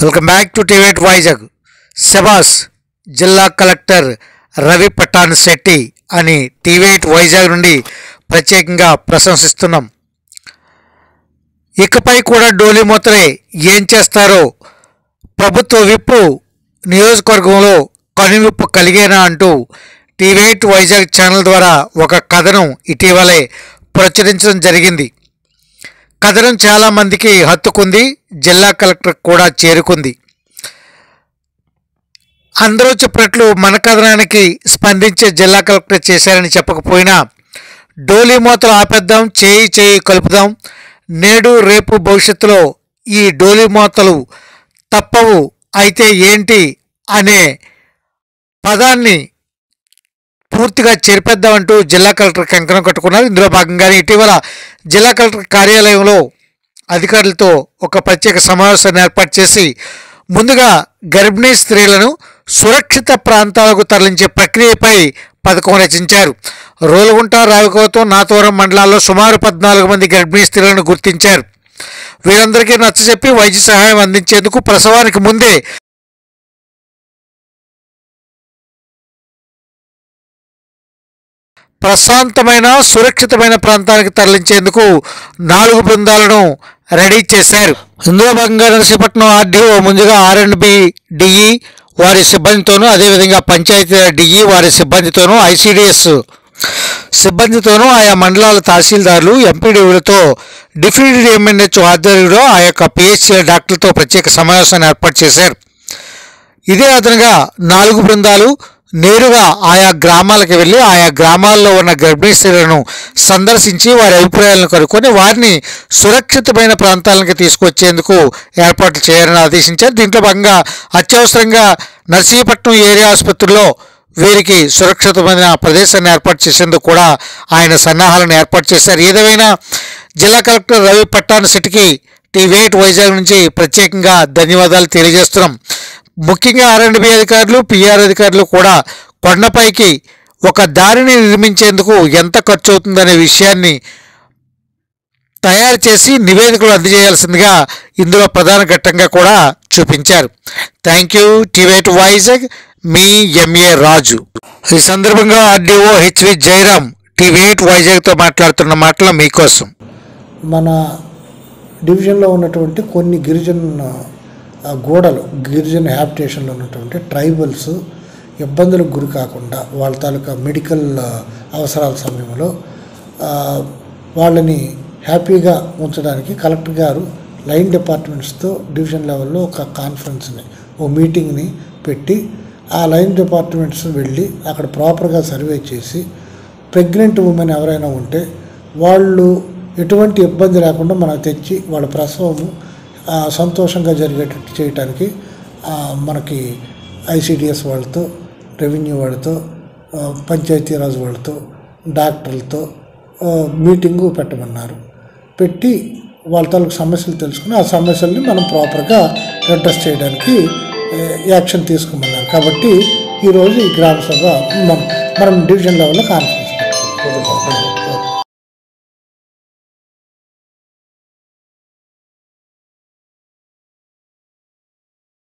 welcome back to TV eight Vizag శబాస్ జిల్లా collector Ravi పట్టాన్ Shetty అని టీవేట్ వైజాగ్ నుండి ప్రత్యేకంగా ప్రశంసిస్తున్నాం ఇకపై కూడా డోలి మూతలే ఏం చేస్తారో ప్రభుత్వ విప్పు నియోజకవర్గంలో కనువిప్పు కలిగేనా అంటూ టీవేట్ వైజాగ్ ఛానల్ ద్వారా ఒక కథనం ఇటీవలే ప్రచురించడం జరిగింది కథనం చాలా మందికి హత్తుకుంది జిల్లా కలెక్టర్ కూడా చేరుకుంది అందరూ చెప్పినట్లు మన కథనానికి స్పందించే జిల్లా కలెక్టర్ చేశారని చెప్పకపోయినా డోలీ మూతలు ఆపేద్దాం చేయి చేయి కలుపుదాం నేడు రేపు భవిష్యత్తులో ఈ డోలీ మూతలు తప్పవు అయితే ఏంటి అనే పదాన్ని పూర్తిగా చేర్పేద్దామంటూ జిల్లా కలెక్టర్ కంకణం కట్టుకున్నారు ఇందులో భాగంగానే ఇటీవల జిల్లా కలెక్టర్ కార్యాలయంలో అధికారులతో ఒక ప్రత్యేక సమావేశాన్ని ఏర్పాటు చేసి ముందుగా గర్భిణీ స్త్రీలను సురక్షిత ప్రాంతాలకు తరలించే ప్రక్రియపై పథకం రచించారు రోలుగుంట రావికోతం నాతవరం మండలాల్లో సుమారు పద్నాలుగు మంది గర్భిణీ స్త్రీలను గుర్తించారు వీరందరికీ నచ్చజెప్పి వైద్య సహాయం అందించేందుకు ప్రసవానికి ముందే ప్రశాంతమైన సురక్షితమైన ప్రాంతానికి తరలించేందుకు నాలుగు బృందాలను రెడీ చేశారు ఇందులో భాగంగా నరసీపట్నం ఆర్డీఓ ముందుగా ఆర్ అండ్ బి డిఈ వారి సిబ్బందితోనూ అదేవిధంగా పంచాయతీ డిఈ వారి సిబ్బందితోనూ ఐసిడిఎస్ సిబ్బందితోనూ ఆయా మండలాల తహసీల్దార్లు ఎంపీడీలతో డిప్యూటీ ఎంఎన్హెచ్ ఆధ్వర్యంలో ఆ యొక్క పిహెచ్సి డాక్టర్లతో ప్రత్యేక సమావేశాన్ని ఏర్పాటు చేశారు ఇదే అదనంగా నాలుగు బృందాలు నేరుగా ఆయా గ్రామాలకు వెళ్ళి ఆయా గ్రామాల్లో ఉన్న గర్భిణీ స్త్రీలను సందర్శించి వారి అభిప్రాయాలను కనుక్కొని వారిని సురక్షితమైన ప్రాంతాలకు తీసుకొచ్చేందుకు ఏర్పాట్లు చేయాలని ఆదేశించారు దీంట్లో భాగంగా అత్యవసరంగా నర్సీపట్నం ఏరియా ఆసుపత్రిలో వీరికి సురక్షితమైన ప్రదేశాన్ని ఏర్పాటు చేసేందుకు కూడా ఆయన సన్నాహాలను ఏర్పాటు చేశారు ఏదేమైనా జిల్లా కలెక్టర్ రవి పట్టాన్ సిటీకి టీ వెయిట్ వైజాగ్ నుంచి ప్రత్యేకంగా ధన్యవాదాలు తెలియజేస్తున్నాం ముఖ్యంగా ఆర్ఎండ్బి అధికారులు పిఆర్ అధికారులు కూడా కొండపైకి ఒక దారిని నిర్మించేందుకు ఎంత ఖర్చు అవుతుందనే విషయాన్ని తయారు చేసి నివేదికలు అందజేయాల్సిందిగా ఇందులో ప్రధాన ఘట్టంగా కూడా చూపించారు థ్యాంక్ యూ టీవేట్ వైజాగ్ మీ ఎంఏ రాజు ఈ సందర్భంగా ఆర్డీఓ హెచ్వి జయరాం టీవేట్ వైజాగ్తో మాట్లాడుతున్న మాటలు మీకోసం మన డివిజన్లో ఉన్నటువంటి కొన్ని గిరిజన ఆ, గోడలు గిరిజన హ్యాబిటేషన్లో ఉన్నటువంటి ట్రైబల్స్ ఇబ్బందులకు గురి కాకుండా వాళ్ళ తాలూకా మెడికల్ ఆ, అవసరాల సమయంలో ఆ, వాళ్ళని హ్యాపీగా ఉంచడానికి కలెక్టర్ గారు లైన్ డిపార్ట్మెంట్స్తో డివిజన్ లెవెల్లో ఒక కాన్ఫరెన్స్ని ఓ మీటింగ్ని పెట్టి ఆ లైన్ డిపార్ట్మెంట్స్ వెళ్ళి అక్కడ ప్రాపర్గా సర్వే చేసి ప్రెగ్నెంట్ ఉమెన్ ఎవరైనా ఉంటే వాళ్ళు ఎటువంటి ఇబ్బంది లేకుండా మనకు తెచ్చి వాళ్ళ ప్రసవము ఆ, సంతోషంగా జరిగేటట్టు చేయటానికి ఆ, మనకి ఐసిడిఎస్ వాళ్ళతో రెవెన్యూ వాళ్ళతో ఆ, పంచాయతీరాజ్ వాళ్ళతో డాక్టర్లతో ఆ, మీటింగు పెట్టమన్నారు పెట్టి వాళ్ళ తాలూకు సమస్యలు తెలుసుకుని ఆ సమస్యల్ని మనం ప్రాపర్గా అడ్రస్ చేయడానికి ఆ, యాక్షన్ తీసుకోమన్నారు కాబట్టి ఈరోజు ఈ గ్రామ సభ మనం మనం డివిజన్ లెవెల్లో కాన్ఫరెన్స్ పెట్టుకున్నాం